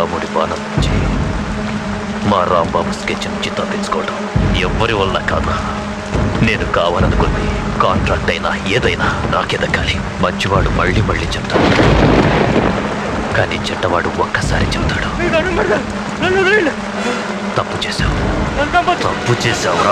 రాముడి బాణం నుంచి మా రాంబాబు స్కెచ్ నుంచి తప్పించుకోవడం ఎవ్వరి వల్ల కాదు నేను కావాలనుకుంది కాంట్రాక్ట్ అయినా ఏదైనా నాకే దక్కాలి మంచివాడు మళ్ళీ మళ్ళీ చెప్తాడు కానీ చెడ్డవాడు ఒక్కసారి చెప్తాడు తప్పు చేశావు తప్పు చేశావురా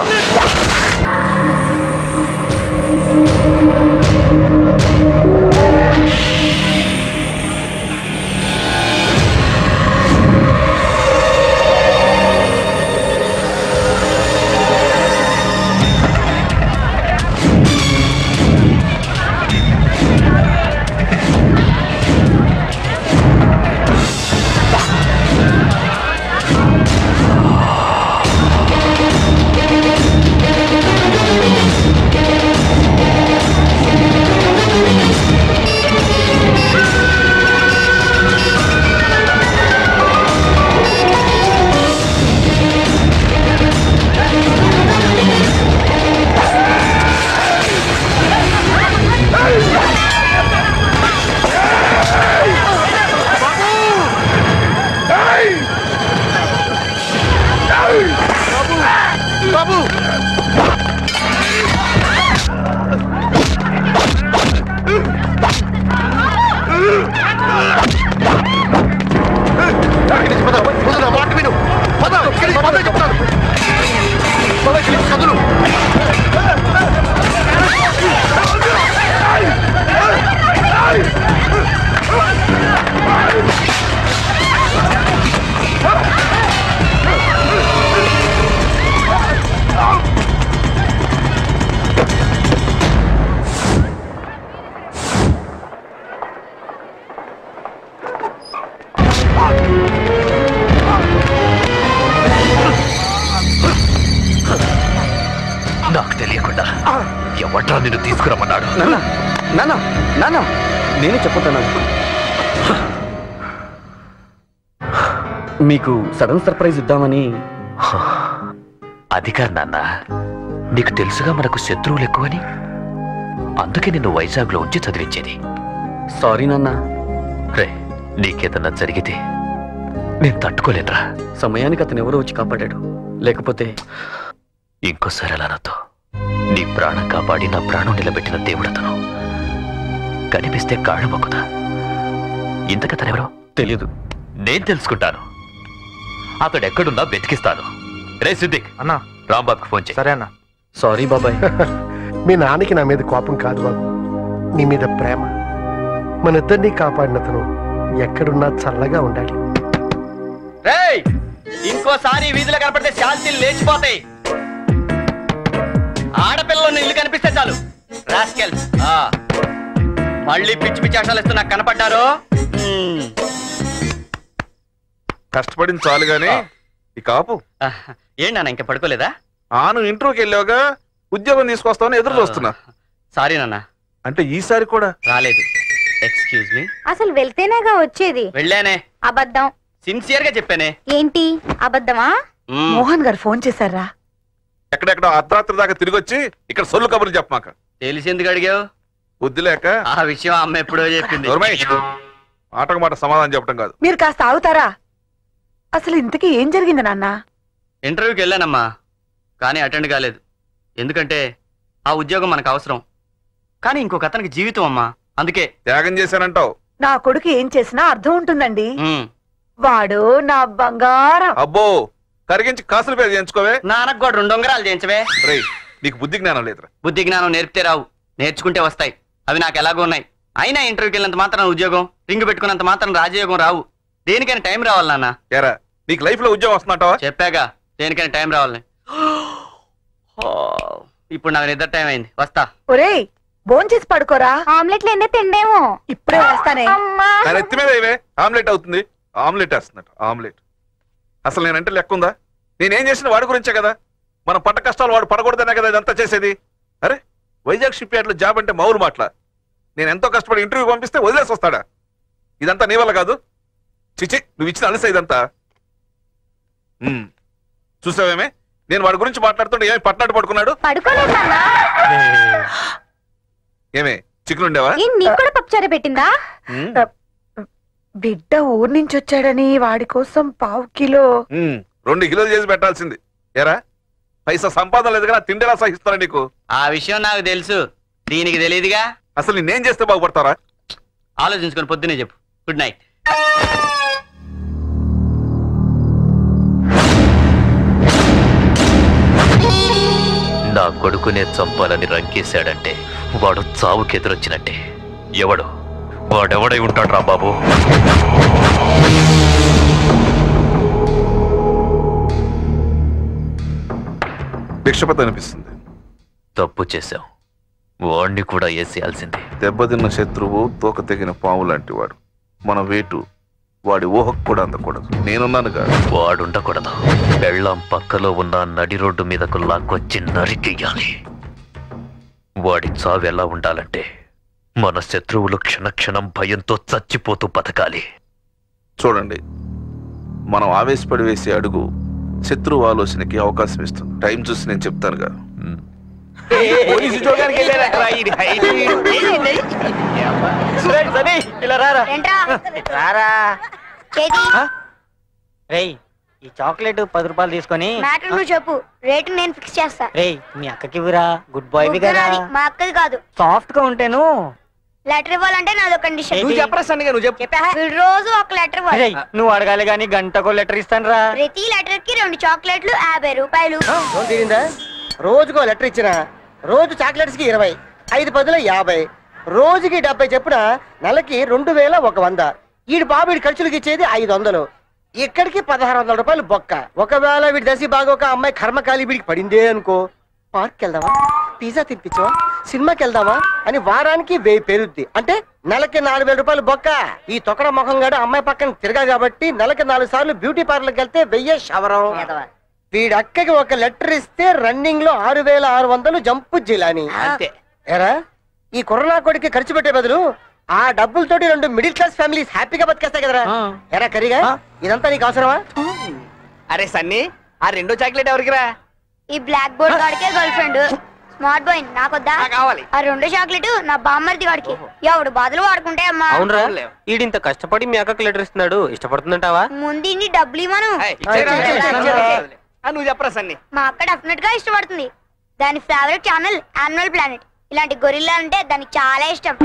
బాబు మాట విను పద ఇక్కడి నుంచి పద చెప్తాను పద ఇక్కడి నుంచి కదులు నాకు తెలియకుండా ఎవట్రా నిన్ను తీసుకురమ్మన్నాడు నాన్న నాన్న నాన్న నేనే చెప్పుతాను మీకు సడన్ సర్ప్రైజ్ ఇద్దామని అది కాదు నాన్న నీకు తెలుసుగా మనకు శత్రువులు ఎక్కువని అందుకే నిన్ను వైజాగ్లో ఉంచి చదివించేది సారీ నాన్న రే నీకేదన్నా జరిగితే నేను తట్టుకోలేనురా సమయానికి అతను ఎవరో వచ్చి కాపాడాడు లేకపోతే ఇంకోసారి అలా నాతో నీ ప్రాణం కాపాడి నా ప్రాణం నిలబెట్టిన దేవుడతను కనిపిస్తే కాళ్ళు మొక్కుదా ఇంతకతనెవరో తెలియదు నేను తెలుసుకుంటాను అతడు ఎక్కడున్నా వెతికిస్తాను రే సిద్దిక్ అన్నా రాంబాబుకి ఫోన్ చేయి సరే అన్నా సారీ బాబాయ్ మీ నాన్నకి నా మీద కోపం కాదు బాబు నీ మీద ప్రేమ మన ఇద్దరినీ కాపాడినతను ఎక్కడున్నా చల్లగా ఉండాలి రేయ్ ఇంకోసారి వీధిలో కనపడితే శాంతిలు లేచిపోతాయి ఆడపిల్లలు ఇల్లు కనిపిస్తే చాలు రాస్కెల్స్ మళ్ళీ పిచ్చి పిచ్చి అక్షరాలు ఇస్తూ నాకు కనపడ్డారు మ్మ్. కష్టపడింది చాలు గాని ఈ కాపు ఆ, ఏంటి నాన్న ఇంకా పడుకోలేదా ఆను ఇంటర్వ్యూకి వెళ్ళావుగా ఉద్యోగం తీసుకొస్తావని ఎదురు చూస్తున్నా సారీ నాన్న అంటే ఈసారి కూడా రాలేదు ఎక్స్క్యూజ్ మీ అసలు వెళ్తేనేగా వచ్చేది వెళ్ళానే అబద్ధం సిన్సియర్ గా చెప్పానే ఏంటి అబద్ధమా మ్మ్. మోహన్ గారు ఫోన్ చేశారా ఎక్కడెక్కడ అర్ధరాత్రి దాకా తిరిగి వచ్చి ఇక్కడ సొల్లు కబుర్లు చెప్పమాక తెలిసి ఎందుకు అడిగావు బుద్ధి లేక ఆ విషయం అమ్మ ఎప్పుడో చెప్పింది దూరమై ఆటకు మాట సమాధానం చెప్పడం కాదు మీరు కాస్త ఆగుతారా అసలు ఇంతకీ ఏం జరిగింది నాన్న ఇంటర్వ్యూకి వెళ్ళానమ్మా కానీ అటెండ్ కాలేదు ఎందుకంటే ఆ ఉద్యోగం మనకు అవసరం కానీ ఇంకొక అతనికి జీవితం అమ్మా అందుకే త్యాగం చేశానంటావు నా కొడుకు ఏం చేసినా అర్థం ఉంటుందండి మ్మ్. వాడు నా బంగారం అబ్బో కరిగించి కాసులు పేరు చేయించుకోవే నాన్నకు కూడా రెండు ఉంగరాలు చేయించవే రేయ్ నీకు బుద్ధి జ్ఞానం లేదురా బుద్ధి జ్ఞానం నేర్పితే రావు నేర్చుకుంటే వస్తాయి అవి నాకు ఎలాగో ఉన్నాయి అయినా ఇంటర్వ్యూకి వెళ్ళినంత మాత్రం ఉద్యోగం రింగ్ పెట్టుకున్నంత మాత్రం రాజయోగం రావు దేనికైనా టైం రావాలి నాన్న ఎరా నీకు లైఫ్ లో ఉద్యోగం వస్తున్నట్టావా చెప్పాగా దేనికైనా టైం రావాలని ఓ, ఇప్పుడు నాకు నిద్ర టైం అయింది వస్తా ఒరేయ్ భోంచేసి పడుకోరా ఆమ్లెట్లు ఎన్నే తిండేమో ఇప్పుడే వేస్తానే అమ్మా దాని ఎత్తి మీద ఇవే ఆమ్లెట్ అవుతుంది ఆమ్లెట్ వేస్తున్నట్టు ఆమ్లెట్ అసలు నేనంటే లెక్క ఉందా నేనేం చేసిన వాడి గురించే కదా మన పట్ట కష్టాలు వాడు పడకూడదనే కదా ఇదంతా చేసేది అరే వైజాగ్ షిప్ యార్డ్లో జాబ్ అంటే మౌలు మాటల నేను ఎంతో కష్టపడి ఇంటర్వ్యూ పంపిస్తే వదిలేసి వస్తాడా ఇదంతా నీ వల్ల కాదు చిచి నువ్వు ఇచ్చిన అలస ఇదంతా ఉమ్. చూసావేమే నేను వాడి గురించి మాట్లాడుతుంటే ఏమి పట్టినట్టు పడుకున్నాడు పడుకోలేదు నాన్న ఏమే చికెన్ ఉండేవా ఏం నీకు కూడా పప్పుచారే పెట్టిందా ఉమ్. బిడ్డ ఊరు నుంచి వచ్చాడని వాడి కోసం పావు కిలో ఉమ్, రెండు కిలోలు చేసి పెట్టాల్సింది ఎరా పైసా సంపాదన లేదు కదా తిండిలా సహిస్తారా నీకు ఆ విషయం నాకు తెలుసు దీనికి తెలియదుగా అసలు నేనేం చేస్తే బాగుపడతారా ఆలోచించుకొని పొద్దునే చెప్పు గుడ్ నైట్ నా కొడుకునే చంపాలని రంకేశాడంటే వాడు చావుకెదురొచ్చినట్టే ఎవడు వాడెవడై ఉంటాడు రా బాబు భిక్షపతి అనిపిస్తుంది తప్పు చేశాం వాణ్ణి కూడా వేసేయాల్సిందే దెబ్బతిన్న శత్రువు తోక తెగిన పాము లాంటి వాడు మన వేటు వాడి ఊహకు కూడా అందకూడదు నేనున్నానుగా వాడుండకూడదు పెళ్ళాం పక్కలో ఉన్న నడి రోడ్డు మీదకు లాక్కొచ్చి నరికెయ్యాలి వాడి చావు ఎలా ఉండాలంటే మన శత్రువులు క్షణక్షణం భయంతో చచ్చిపోతూ బతకాలి చూడండి మనం ఆవేశపడి వేసే అడుగు శత్రువు ఆలోచనకి అవకాశం ఇస్తుంది టైం చూసి నేను చెప్తానుగా ఉమ్. ఏంట్రా రారా చేతి రేయ్ ఈ చాక్లెట్ పది రూపాయలు తీసుకొని మ్యాటర్ నువ్వు చెప్పు రేటు నేను ఫిక్స్ చేస్తా రేయ్ మీ అక్కకి ఇవ్వరా గుడ్ బాయ్ ముగ్గురు కదా అది, మా అక్కది కాదు సాఫ్ట్ గా ఉంటేను లెటర్ ఇవ్వాలంటే నాదో కండిషన్ నువ్వు చెప్పరా సన్నిగా నువ్వు చెప్పు వీడు రోజు ఒక లెటర్ ఇవ్వాలి రేయ్ నువ్వు అడగాలి గాని గంటకో లెటర్ ఇస్తాను రా ప్రతి లెటర్ కి రెండు చాక్లెట్లు యాభై రూపాయలు తీరిందా రోజుకో లెటర్ ఇచ్చిన రోజు చాక్లెట్స్ కి ఇరవై ఐదు పదుల యాభై రోజుకి డెబ్బై చెప్పున నెలకి రెండు వేల ఒక వంద ఈడు బాబు వీడి ఖర్చులకి ఇచ్చేది ఐదు వందలు ఇక్కడికి పదహారు వందల రూపాయలు బొక్క ఒకవేళ వీడి దశి బాగా ఒక అమ్మాయి కర్మకాలి వీడికి పడిందే అనుకో పార్క్ వెళ్దామా పిజ్జా తినిపించవా సినిమాకి వెళ్దామా అని వారానికి వెయ్యి పెరుగుద్ది అంటే నెలకి నాలుగు వేల రూపాయలు బొక్క ఈ తొకడ ముఖం గాడు అమ్మాయి పక్కన తిరగా కాబట్టి నెలకి నాలుగు సార్లు బ్యూటీ పార్లర్కి వెళ్తే వెయ్యే శవరం వీడి అక్కకి ఒక లెటర్ ఇస్తే రన్నింగ్ లో ఆరు వేల ఆరు వందలు జంపు జిలాని అంతే ఎరా ఈ కరోనా కొడికి ఖర్చు పెట్టే బదులు ఆ డబ్బులతోటి రెండు మిడిల్ క్లాస్ ఫ్యామిలీస్ హ్యాపీగా బతికేస్తాయి కదరా ఎరా కరిగా ఇదంతా నీకు అవసరమా అరే సన్నీ ఆ రెండో చాక్లెట్ ఎవరికి రా ఈ బ్లాక్ బోర్డ్ గాడికే గర్ల్ ఫ్రెండ్ స్మార్ట్ బాయ్ నాకొద్దా కావాలి ఆ రెండో చాక్లెట్ నా బామ్మర్ది గాడికి ఎవడు బాధలు వాడుకుంటే అమ్మా అవునరా ఈడింత కష్టపడి మీ అక్కకి లెటర్ ఇస్తున్నాడు ఇష్టపడుతుందంటావా ముందు ఇన్ని డబ్బులు ఇవ్వను నువ్వు చెప్పరా సన్నీ మా అక్క డెఫినెట్ గా ఇష్టపడుతుంది దాని ఫేవరెట్ ఛానల్ యానిమల్ ప్లానెట్ ఇలాంటి గొరిల్లా అంటే దానికి చాలా ఇష్టం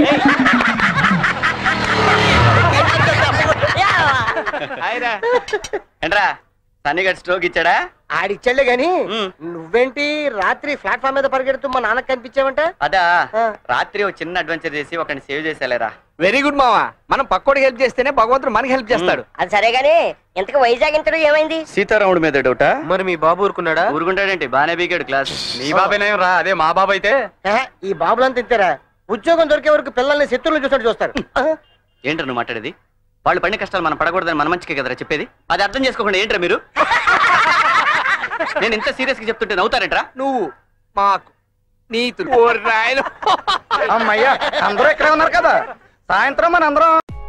ఏంట్రా సన్నీ గడ్ స్ట్రోక్ ఇచ్చాడా ఆడిచ్చలే గాని ఉమ్. నువ్వేంటి రాత్రి ప్లాట్ఫామ్ మీద పరిగెడుతూ మా నాన్నకి కనిపించావంట అదా ఆ. రాత్రి ఒక చిన్న అడ్వెంచర్ చేసి ఒకరిని సేవ్ చేసేలేరా వెరీ గుడ్ మావా మనం పక్కోడికి హెల్ప్ చేస్తేనే భగవంతుడు మనకి హెల్ప్ చేస్తాడు అది సరే గాని ఇంతకు వైజాగ్ ఇంతడు ఏమైంది సీతారాముడి మీద డౌటా మరి మీ బాబు ఊరుకున్నాడా ఊరుకుంటాడేంటి బానే బీకాడు క్లాస్ నీ బాబేనేం రా అదే మా బాబు అయితే ఆహా, ఈ బాబులంతా తింటారా ఉద్యోగం దొరికే వరకు పిల్లల్ని శత్రువులు చూసినట్టు చూస్తారు ఆహా. ఏంట్రా నువ్వు మాట్లాడేది వాళ్ళు పడిన కష్టాలు మనం పడకూడదని మన మంచికే కదరా చెప్పేది అది అర్థం చేసుకోకుండా ఏంట్రా మీరు నేను ఇంత సీరియస్ గా చెప్తుంటే నవ్వుతారేంట్రా నువ్వు మాకు నీతులు అమ్మయ్యా అందరూ ఇక్కడే ఉన్నారు కదా సాయంత్రం మన అందరం